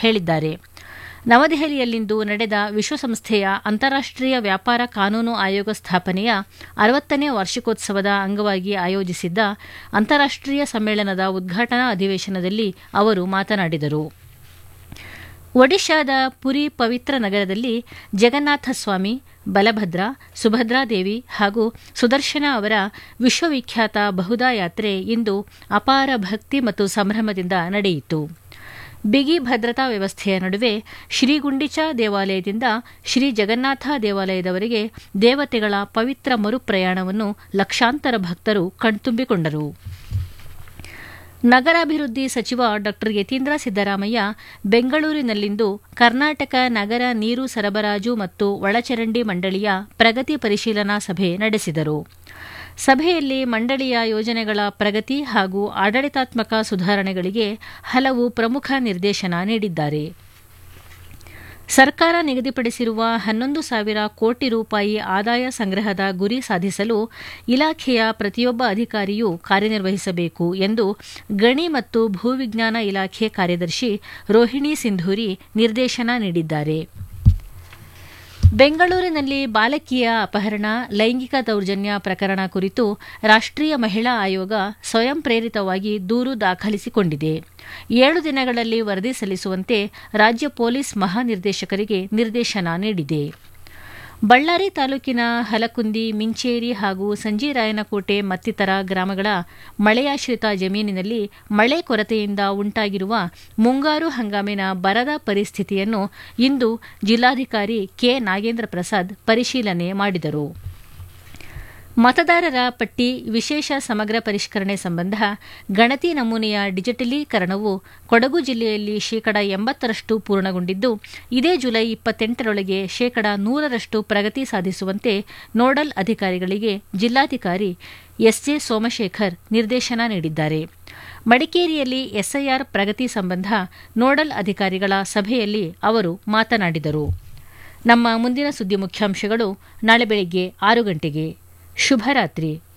ಹೇಳಿದ್ದಾರೆ ನವದೆಹಲಿಯಲ್ಲಿಂದು ನಡೆದ ವಿಶ್ವಸಂಸ್ಥೆಯ ಅಂತಾರಾಷ್ಟೀಯ ವ್ಯಾಪಾರ ಕಾನೂನು ಆಯೋಗ ಸ್ಥಾಪನೆಯ ಅರವತ್ತನೇ ವಾರ್ಷಿಕೋತ್ಸವದ ಅಂಗವಾಗಿ ಆಯೋಜಿಸಿದ್ದ ಅಂತಾರಾಷ್ಟೀಯ ಸಮ್ಮೇಳನದ ಉದ್ಘಾಟನಾ ಅಧಿವೇಶನದಲ್ಲಿ ಅವರು ಮಾತನಾಡಿದರು ಒಡಿಶಾದ ಪುರಿ ಪವಿತ್ರ ನಗರದಲ್ಲಿ ಜಗನ್ನಾಥ ಸ್ವಾಮಿ ಬಲಭದ್ರ ಸುಭದ್ರಾದೇವಿ ಹಾಗೂ ಸುದರ್ಶನ ಅವರ ವಿಶ್ವವಿಖ್ಯಾತ ಬಹುದಾ ಯಾತ್ರೆ ಇಂದು ಅಪಾರ ಭಕ್ತಿ ಮತ್ತು ಸಂಭ್ರಮದಿಂದ ನಡೆಯಿತು ಬಿಗಿ ಭದ್ರತಾ ವ್ಯವಸ್ಥೆಯ ನಡುವೆ ಶ್ರೀಗುಂಡಿಚ ದೇವಾಲಯದಿಂದ ಶ್ರೀ ಜಗನ್ನಾಥ ದೇವಾಲಯದವರೆಗೆ ದೇವತೆಗಳ ಪವಿತ್ರ ಮರುಪ್ರಯಾಣವನ್ನು ಲಕ್ಷಾಂತರ ಭಕ್ತರು ಕಣ್ತುಂಬಿಕೊಂಡರು ನಗರಾಭಿವೃದ್ಧಿ ಸಚಿವ ಡಾ ಯತೀಂದ್ರ ಸಿದ್ದರಾಮಯ್ಯ ಬೆಂಗಳೂರಿನಲ್ಲಿಂದು ಕರ್ನಾಟಕ ನಗರ ನೀರು ಸರಬರಾಜು ಮತ್ತು ಒಳಚರಂಡಿ ಮಂಡಳಿಯ ಪ್ರಗತಿ ಪರಿಶೀಲನಾ ಸಭೆ ನಡೆಸಿದರು ಸಭೆಯಲ್ಲಿ ಮಂಡಳಿಯ ಯೋಜನೆಗಳ ಪ್ರಗತಿ ಹಾಗೂ ಆಡಳಿತಾತ್ಮಕ ಸುಧಾರಣೆಗಳಿಗೆ ಹಲವು ಪ್ರಮುಖ ನಿರ್ದೇಶನ ನೀಡಿದ್ದಾರೆ ಸರ್ಕಾರ ನಿಗದಿಪಡಿಸಿರುವ ಹನ್ನೊಂದು ಸಾವಿರ ಕೋಟಿ ರೂಪಾಯಿ ಆದಾಯ ಸಂಗ್ರಹದ ಗುರಿ ಸಾಧಿಸಲು ಇಲಾಖೆಯ ಪ್ರತಿಯೊಬ್ಬ ಅಧಿಕಾರಿಯೂ ಕಾರ್ಯನಿರ್ವಹಿಸಬೇಕು ಎಂದು ಗಣಿ ಮತ್ತು ಭೂವಿಜ್ಞಾನ ಇಲಾಖೆ ಕಾರ್ಯದರ್ಶಿ ರೋಹಿಣಿ ಸಿಂಧೂರಿ ನಿರ್ದೇಶನ ನೀಡಿದ್ದಾರೆ ಬೆಂಗಳೂರಿನಲ್ಲಿ ಬಾಲಕಿಯ ಅಪಹರಣ ಲೈಂಗಿಕ ದೌರ್ಜನ್ಯ ಪ್ರಕರಣ ಕುರಿತು ರಾಷ್ಟ್ರೀಯ ಮಹಿಳಾ ಆಯೋಗ ಸ್ವಯಂ ಪ್ರೇರಿತವಾಗಿ ದೂರು ದಾಖಲಿಸಿಕೊಂಡಿದೆ ಏಳು ದಿನಗಳಲ್ಲಿ ವರದಿ ಸಲ್ಲಿಸುವಂತೆ ರಾಜ್ಯ ಪೊಲೀಸ್ ಮಹಾನಿರ್ದೇಶಕರಿಗೆ ನಿರ್ದೇಶನ ನೀಡಿದೆ ಬಳ್ಳಾರಿ ತಾಲೂಕಿನ ಹಲಕುಂದಿ ಮಿಂಚೇರಿ ಹಾಗೂ ಸಂಜೀರಾಯನಕೋಟೆ ಮತ್ತಿತರ ಗ್ರಾಮಗಳ ಮಳೆಯಾಶ್ರಿತ ಜಮೀನಿನಲ್ಲಿ ಮಳೆ ಕೊರತೆಯಿಂದ ಉಂಟಾಗಿರುವ ಮುಂಗಾರು ಹಂಗಾಮಿನ ಬರದ ಪರಿಸ್ಥಿತಿಯನ್ನು ಇಂದು ಜಿಲ್ಲಾಧಿಕಾರಿ ಕೆ ನಾಗೇಂದ್ರ ಪ್ರಸಾದ್ ಪರಿಶೀಲನೆ ಮಾಡಿದರು ಮತದಾರರ ಪಟ್ಟಿ ವಿಶೇಷ ಸಮಗ್ರ ಪರಿಷ್ಕರಣೆ ಸಂಬಂಧ ಗಣತಿ ನಮೂನೆಯ ಡಿಜಿಟಲೀಕರಣವು ಕೊಡಗು ಜಿಲ್ಲೆಯಲ್ಲಿ ಶೇಕಡ ಎಂಬತ್ತರಷ್ಟು ಪೂರ್ಣಗೊಂಡಿದ್ದು ಇದೇ ಜುಲೈ ಇಪ್ಪತ್ತೆಂಟರೊಳಗೆ ಶೇಕಡ ನೂರರಷ್ಟು ಪ್ರಗತಿ ಸಾಧಿಸುವಂತೆ ನೋಡಲ್ ಅಧಿಕಾರಿಗಳಿಗೆ ಜಿಲ್ಲಾಧಿಕಾರಿ ಎಸ್ಜೆ ಸೋಮಶೇಖರ್ ನಿರ್ದೇಶನ ನೀಡಿದ್ದಾರೆ ಮಡಿಕೇರಿಯಲ್ಲಿ ಎಸ್ಐಆರ್ ಪ್ರಗತಿ ಸಂಬಂಧ ನೋಡಲ್ ಅಧಿಕಾರಿಗಳ ಸಭೆಯಲ್ಲಿ ಅವರು ಮಾತನಾಡಿದರು ನಮ್ಮ ಮುಂದಿನ ಸುದ್ದಿ ಮುಖ್ಯಾಂಶಗಳು ನಾಳೆ ಬೆಳಗ್ಗೆ ಆರು ಗಂಟೆಗೆ ಶುಭರಾತ್ರಿ